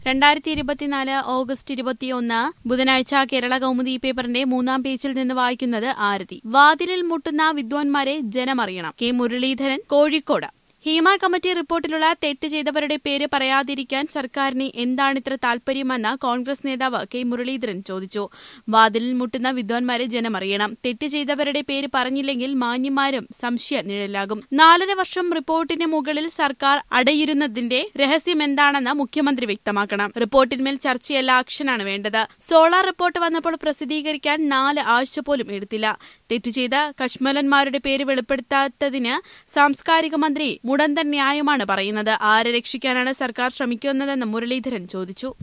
രണ്ടായിരത്തി ഇരുപത്തിനാല് ഓഗസ്റ്റ് ഇരുപത്തിയൊന്ന് ബുധനാഴ്ച കേരള കൗമുദി പേപ്പറിന്റെ മൂന്നാം പേജിൽ നിന്ന് വായിക്കുന്നത് ആരതി വാതിലിൽ മുട്ടുന്ന വിദ്വാൻമാരെ ജനമറിയണം കെ മുരളീധരൻ കോഴിക്കോട് ഹീമ കമ്മിറ്റി റിപ്പോർട്ടിലുള്ള തെറ്റ് ചെയ്തവരുടെ പേര് പറയാതിരിക്കാൻ സർക്കാരിന് എന്താണിത്ര താൽപര്യമെന്ന് കോൺഗ്രസ് നേതാവ് കെ മുരളീധരൻ ചോദിച്ചു വാതിലിൽ മുട്ടുന്ന വിദ്വാൻമാരെ ജനമറിയണം തെറ്റ് ചെയ്തവരുടെ പേര് പറഞ്ഞില്ലെങ്കിൽ മാന്യന്മാരും സംശയ നിഴലാകും നാലര വർഷം റിപ്പോർട്ടിന് മുകളിൽ സർക്കാർ അടയിരുന്നതിന്റെ രഹസ്യമെന്താണെന്ന് മുഖ്യമന്ത്രി വ്യക്തമാക്കണം റിപ്പോർട്ടിന്മേൽ ചർച്ചയല്ല ആക്ഷനാണ് വേണ്ടത് സോളാർ റിപ്പോർട്ട് വന്നപ്പോൾ പ്രസിദ്ധീകരിക്കാൻ നാല് ആഴ്ച പോലും എടുത്തില്ല തെറ്റു ചെയ്ത കശ്മലന്മാരുടെ പേര് വെളിപ്പെടുത്താത്തതിന് സാംസ്കാരിക മന്ത്രി മുടന്തൻ ന്യായമാണ് പറയുന്നത് ആരെ രക്ഷിക്കാനാണ് സർക്കാർ ശ്രമിക്കുന്നതെന്ന് മുരളീധരൻ ചോദിച്ചു